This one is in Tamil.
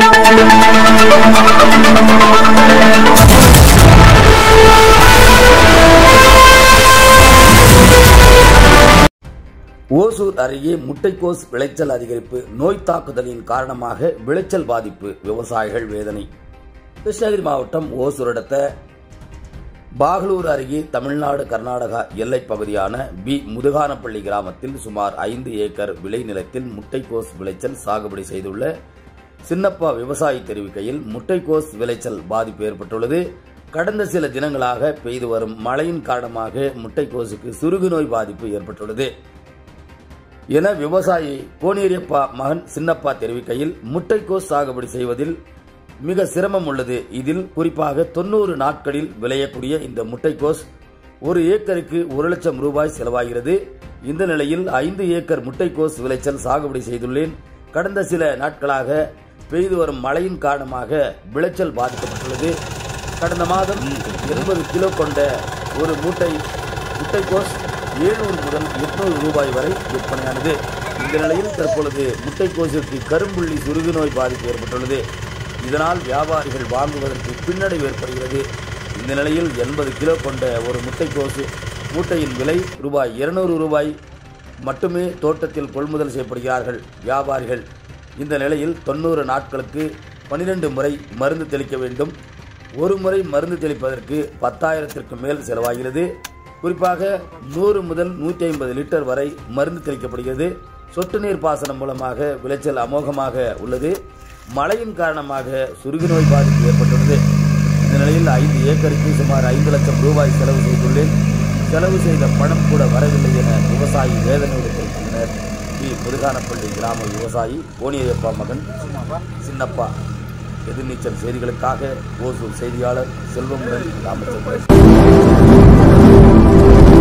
ஓசூர் அருகே முட்டைக்கோஸ் விளைச்சல் அதிகரிப்பு நோய் தாக்குதலின் காரணமாக விளைச்சல் பாதிப்பு விவசாயிகள் வேதனை கிருஷ்ணகிரி மாவட்டம் ஓசூர் அடுத்த பாகலூர் அருகே தமிழ்நாடு கர்நாடகா எல்லைப் பகுதியான பி முதுகானப்பள்ளி கிராமத்தில் சுமார் ஐந்து ஏக்கர் விளைநிலத்தில் முட்டைக்கோஸ் விளைச்சல் சாகுபடி செய்துள்ள சின்னப்பா விவசாயி தெரிவிக்கையில் முட்டைக்கோஸ் விளைச்சல் பாதிப்பு ஏற்பட்டுள்ளது கடந்த சில தினங்களாக பெய்து வரும் மழையின் காரணமாக முட்டைக்கோசுக்கு சுருகு நோய் பாதிப்பு ஏற்பட்டுள்ளது என விவசாயி கோனேரியப்பா மகன் சின்னப்பா தெரிவிக்கையில் முட்டைக்கோஸ் சாகுபடி செய்வதில் மிக சிரமம் உள்ளது இதில் குறிப்பாக தொண்ணூறு நாட்களில் விளையக்கூடிய இந்த முட்டைக்கோஸ் ஒரு ஏக்கருக்கு ஒரு லட்சம் ரூபாய் செலவாகிறது இந்த நிலையில் ஐந்து ஏக்கர் முட்டைக்கோஸ் விளைச்சல் சாகுபடி செய்துள்ளேன் கடந்த சில நாட்களாக பெய்து வரும் மழையின் காரணமாக விளைச்சல் பாதிக்கப்பட்டுள்ளது கடந்த மாதம் எண்பது கிலோ கொண்ட ஒரு மூட்டை முட்டைக்கோஸ் ஏழுநூறு முதல் எட்நூறு ரூபாய் வரை விற்பனையானது இந்த நிலையில் தற்பொழுது முட்டைக்கோசிற்கு கரும்புள்ளி சுருகு நோய் பாதிப்பு ஏற்பட்டுள்ளது இதனால் வியாபாரிகள் வாங்குவதற்கு பின்னடைவு ஏற்படுகிறது இந்த நிலையில் எண்பது கிலோ கொண்ட ஒரு முட்டைக்கோசு மூட்டையின் விலை ரூபாய் இருநூறு ரூபாய் மட்டுமே தோட்டத்தில் கொள்முதல் செய்யப்படுகிறார்கள் வியாபாரிகள் இந்த நிலையில் தொண்ணூறு நாட்களுக்கு பனிரெண்டு முறை மருந்து தெளிக்க வேண்டும் ஒரு முறை மருந்து தெளிப்பதற்கு பத்தாயிரத்திற்கு மேல் செலவாகிறது குறிப்பாக நூறு முதல் நூற்றி ஐம்பது லிட்டர் வரை மருந்து தெளிக்கப்படுகிறது சொட்டு நீர் பாசனம் மூலமாக விளைச்சல் அமோகமாக உள்ளது மழையின் காரணமாக சுருகு நோய் பாதிப்பு ஏற்பட்டுள்ளது இந்த நிலையில் ஐந்து ஏக்கருக்கு சுமார் ஐந்து லட்சம் ரூபாய் செலவு செய்துள்ளேன் செலவு செய்த பணம் கூட வரவில்லை என விவசாயி வேதனையோடு தெரிவித்தனர் பி முருகானப்பள்ளி கிராம விவசாயி கோனியப்பா மகன் சின்னப்பா எதிர்நீச்சல் செய்திகளுக்காக ஓசூர் செய்தியாளர் செல்வமுடன் ராமச்சந்திரன்